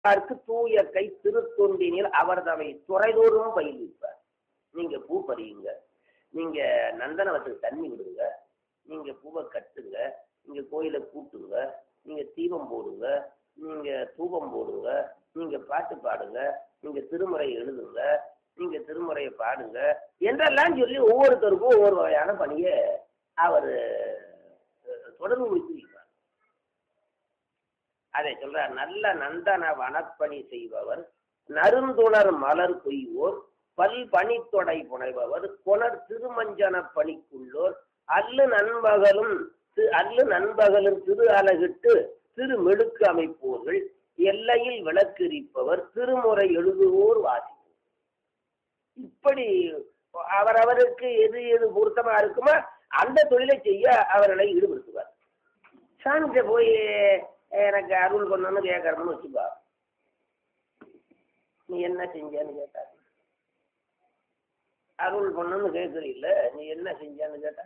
Park தூய கை திருத்தொண்டினில் அவர் தமை துறைதோறும் பயில்விப்பார் நீங்க பூ பறியுங்க நீங்க நந்தனவத்துக்கு தண்ணி விடுங்க நீங்க பூவை கட்டுங்க நீங்க கோயிலை கூட்டுங்க நீங்க தீபம் போடுங்க நீங்க தூபம் போடுங்க நீங்க பாட்டு பாடுங்க நீங்க திருமுறை எழுதுங்க நீங்க திருமுறையை பாடுங்க என்றெல்லாம் சொல்லி ஒவ்வொருத்தருக்கும் ஒவ்வொரு வகையான பணியை அவர் தொடர்பு வைத்திருக்கிறார் அதை சொல்றார் நல்ல நந்தன வனப்பணி செய்பவர் நறுந்துணர் மலர் கொய்வோர் பல் பனித்தொடை புனைபவர் கொணர் திருமஞ்சன பணிக்குள்ளோர் அல்லு நண்பகலும் தி- அல்லு நண்பகலும் திரு அலகிட்டு திரு மெழுக்கு அமைப்போர்கள் எல்லையில் விளக்கெரிப்பவர் திருமுறை எழுதுவோர் வாசிப்போர் இப்படி அவரவருக்கு எது எது பொருத்தமா இருக்குமோ அந்த தொழிலை செய்ய அவர்களை ஈடுபடுத்துவார் சாமிகிட்ட போய் எனக்கு அருள் பண்ணணும்னு கேட்கறோம்னு வச்சுப்பா நீ என்ன செஞ்சேன்னு கேட்டார் அருள் பண்ணணும்னு கேட்கறீல்ல நீ என்ன செஞ்சான்னு கேட்டா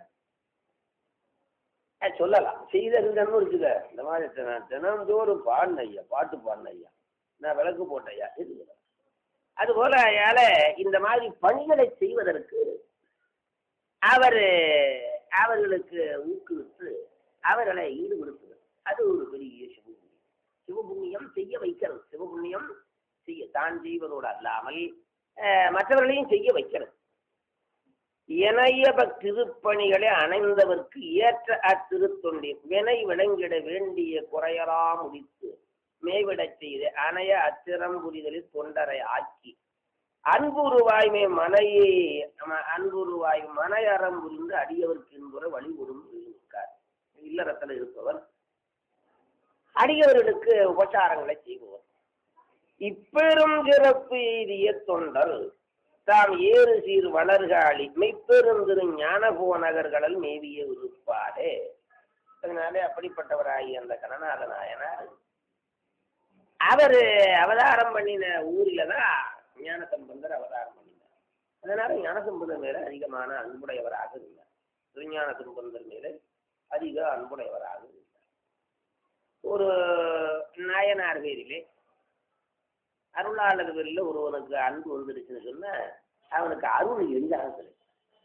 அஹ் சொல்லலாம் செய்தருந்தன்னு வச்சுக்க இந்த மாதிரி தினம் தினந்தோறும் பாடின ஐயா பாட்டு பாடின ஐயா நான் விளக்கு போட்ட ஐயா இது அதுபோல அயால இந்த மாதிரி பணிகளை செய்வதற்கு அவர் அவர்களுக்கு ஊக்குவித்து அவர்களை ஈடுபடுத்துவது அது ஒரு பெரிய சிவபுண்ணியம் சிவபுண்ணியம் செய்ய வைக்கிறது சிவபுண்ணியம் செய்ய தான் செய்வதோடு அல்லாமல் அஹ், மற்றவர்களையும் செய்ய வைக்கிறது இணைய திருப்பணிகளை அணைந்தவர்க்கு ஏற்ற அத்திருத்தொண்டி வினை விளங்கிட வேண்டிய குறையலாம் முடித்து மேவிடச் செய்து அணைய அத்திரம் புரிதலில் தொண்டரை ஆக்கி அன்புருவாய்மை மனையே ம- அன்புருவாய் மனையறம் புரிந்து அடியவர்க்கு என்புற வழி இருக்கார் இல்லறத்தில் இருப்பவர் அடியவர்களுக்கு உபசாரங்களை செய்பவர் இப்பெரும் சிறப்பு எய்திய தொண்டர் தாம் ஏறு சீர் வளர்காளி மெய்ப்பெருந்திரு ஞானபோ நகர்களல் மேவிய இருப்பாரே அதனாலே அப்படிப்பட்டவராகிய அந்த கணநாத நாயனார் அவர் அவதாரம் பண்ணின ஊரில தான் ஞானசம்பந்தர் அவதாரம் பண்ணினார் அதனால ஞானசம்பந்தர் மேல அதிகமான அன்புடையவராக இருந்தார் திருஞான சம்பந்தர் மேல அதிக அன்புடையவராக இருந்தார் ஒரு நாயனார் பேரிலே அருளாளர் பேரில் ஒருவனுக்கு அன்பு வந்துருச்சுன்னு சொன்னா அவனுக்கு அருள் எளிதாக கிடைக்கும்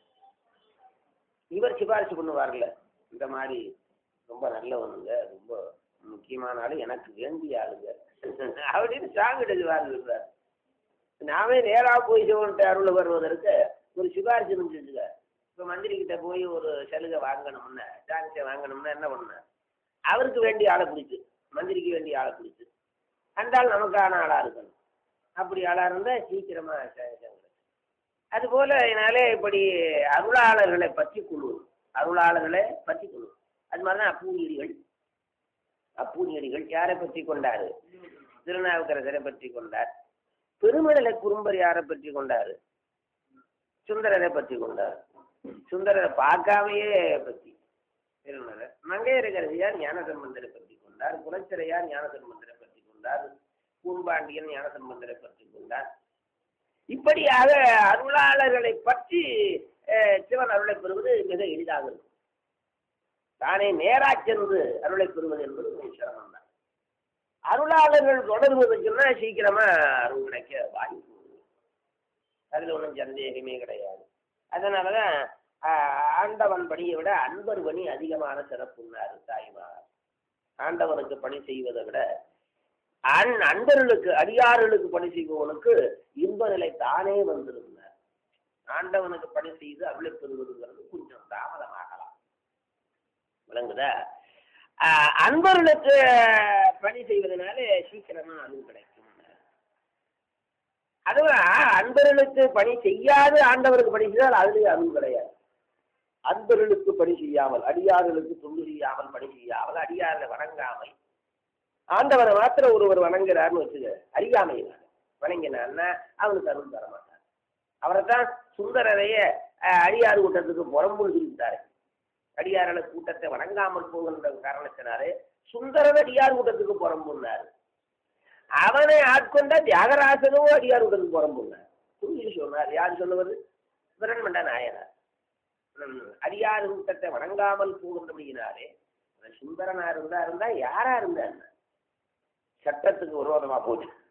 இவர் சிபாரிசு பண்ணுவார்ல இந்த மாதிரி ரொம்ப நல்லவனுங்க ரொம்ப முக்கியமான ஆளு எனக்கு வேண்டிய ஆளுங்க அப்படின்னு சாமி எழுதுவார்கள் சார் நாமே நேரா போய் சிவன்ட்டு அருள் வருவதற்கு ஒரு சிபாரிசு இருந்துச்சுங்க இப்போ மந்திரி கிட்ட போய் ஒரு சலுகை வாங்கணும்னா டாக்ஸை வாங்கணும்னா என்ன பண்ண அவருக்கு வேண்டிய ஆளை பிடிச்சு மந்திரிக்கு வேண்டிய ஆளை பிடிச்சு அந்த ஆள் நமக்கான ஆளா இருக்கணும் அப்படி ஆளா இருந்தா சீக்கிரமா ச- ச- அதுபோல என்னாலே இப்படி அருளாளர்களை பற்றி குழு அருளாளர்களை பற்றி குழு அது மாதிரிதான் அப்பூனியடிகள் அப்பூனியடிகள் யாரை பற்றி கொண்டாரு திருநாவுக்கரசரை பற்றி கொண்டார் பெருமடலை குறும்பர் யாரை பற்றி கொண்டாரு சுந்தரரை பற்றி கொண்டார் சுந்தரரை பார்க்காமையே பற்றி திருமலர் மங்கையரகரசியார் ஞானசம்பந்தரை பற்றி கொண்டார் குலச்சிறையார் ஞானசம்பந்தரை பற்றி கொண்டார் பூம்பாண்டியன் ஞானசம்பந்தரை பற்றி கொண்டார் இப்படியாக அருளாளர்களை பற்றி அஹ், சிவன் அருளை பெறுவது மிக எளிதாக இருக்கும் தானே நேரா சென்று அருளை பெறுவது என்பது கொஞ்சம் சிரமம் தான் அருளாளர்கள் தொடர்பு சொன்னா சீக்கிரமா அருள் கிடைக்க வாய்ப்பு உண்டு. அதுல ஒன்றும் சந்தேகமே கிடையாது அதனாலதான் ஆஹ், ஆண்டவன் பணியை விட அன்பர் பணி அதிகமான சிறப்புன்னாரு தாய்மார் ஆண்டவனுக்கு பணி செய்வதை விட அன் அன்பர்களுக்கு அடியார்களுக்கு பணி செய்பவனுக்கு இன்ப நிலை தானே வந்திருந்தார் ஆண்டவனுக்கு பணி செய்து அருளை பெறுவதுங்கிறது கொஞ்சம் தாமதமாகலாம் விளங்குதா ஆஹ் அன்பர்களுக்கு பணி செய்வதனால சீக்கிரமா அருள் கிடைக்கும் அதுவும் அன்பர்களுக்கு பணி செய்யாது ஆண்டவருக்கு பணி செய்தால் அதுலேயே அருள் கிடையாது அன்பர்களுக்கு பணி செய்யாமல் அடியார்களுக்கு தொண்டு செய்யாமல் பணி செய்யாமல் அடியார்களை வணங்காமல் ஆண்டவரை மாத்திரம் ஒருவர் வணங்குறாருன்னு வச்சுக்க அறியாமையினால வணங்கினான்னா அவனுக்கு அருள் தர மாட்டார் அவரை தான் சுந்தரரைய அஹ், அடியார் கூட்டத்துக்கு புறம்புன்னு சொல்லிட்டாரு அடியார்கள கூட்டத்தை வணங்காமல் போகின்ற காரணத்தினாலே சுந்தரர் அடியார் கூட்டத்துக்கு புறம்புன்னாரு அவனை ஆட்கொண்ட தியாகராசனும் அடியார் கூட்டத்துக்கு புறம்புன்னார் புரிஞ்சு சொன்னார் யார் சொல்லுவது பிரண்மண்ட நாயனார் ம், அடியார் கூட்டத்தை வணங்காமல் போகின்றபடியினாலே அவன் சுந்தரனா இருந்தா இருந்தா யாரா இருந்தா என்ன? சட்டத்துக்கு விரோதமா போச்சு